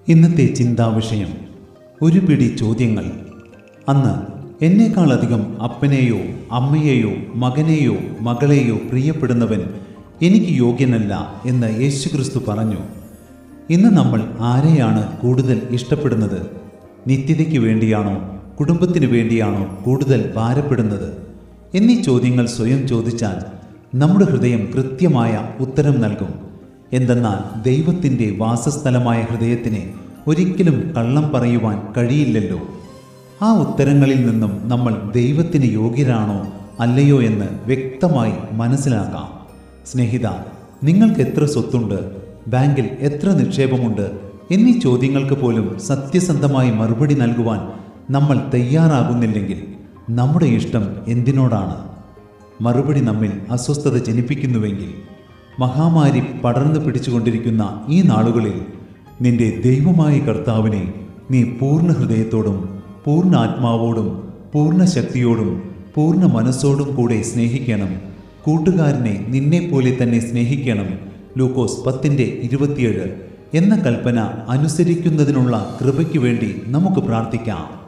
ഇന്നത്തെ ചിന്താവിഷയം ഒരു പിടി ചോദ്യങ്ങൾ അന്ന് എന്നേക്കാളധികം അപ്പനെയോ അമ്മയെയോ മകനെയോ മകളെയോ പ്രിയപ്പെടുന്നവൻ എനിക്ക് യോഗ്യനല്ല എന്ന് യേശുക്രിസ്തു പറഞ്ഞു ഇന്ന് നമ്മൾ ആരെയാണ് കൂടുതൽ ഇഷ്ടപ്പെടുന്നത് നിത്യതയ്ക്ക് വേണ്ടിയാണോ കുടുംബത്തിന് വേണ്ടിയാണോ കൂടുതൽ ഭാരപ്പെടുന്നത് എന്നീ ചോദ്യങ്ങൾ സ്വയം ചോദിച്ചാൽ നമ്മുടെ ഹൃദയം കൃത്യമായ ഉത്തരം നൽകും എന്തെന്നാൽ ദൈവത്തിൻ്റെ വാസസ്ഥലമായ ഹൃദയത്തിന് ഒരിക്കലും കള്ളം പറയുവാൻ കഴിയില്ലല്ലോ ആ ഉത്തരങ്ങളിൽ നിന്നും നമ്മൾ ദൈവത്തിന് യോഗ്യരാണോ അല്ലയോ എന്ന് വ്യക്തമായി മനസ്സിലാക്കാം സ്നേഹിത നിങ്ങൾക്ക് എത്ര സ്വത്തുണ്ട് ബാങ്കിൽ എത്ര നിക്ഷേപമുണ്ട് എന്നീ ചോദ്യങ്ങൾക്ക് പോലും സത്യസന്ധമായി മറുപടി നൽകുവാൻ നമ്മൾ തയ്യാറാകുന്നില്ലെങ്കിൽ നമ്മുടെ ഇഷ്ടം എന്തിനോടാണ് മറുപടി നമ്മിൽ അസ്വസ്ഥത ജനിപ്പിക്കുന്നുവെങ്കിൽ മഹാമാരി പടർന്നു പിടിച്ചുകൊണ്ടിരിക്കുന്ന ഈ നാളുകളിൽ നിന്റെ ദൈവമായ കർത്താവിനെ നീ പൂർണ്ണ ഹൃദയത്തോടും പൂർണ്ണ ആത്മാവോടും പൂർണ്ണ ശക്തിയോടും പൂർണ്ണ മനസ്സോടും കൂടെ സ്നേഹിക്കണം കൂട്ടുകാരനെ നിന്നെപ്പോലെ തന്നെ സ്നേഹിക്കണം ലൂക്കോസ് പത്തിൻ്റെ ഇരുപത്തിയേഴ് എന്ന കൽപ്പന അനുസരിക്കുന്നതിനുള്ള കൃപയ്ക്ക് വേണ്ടി നമുക്ക് പ്രാർത്ഥിക്കാം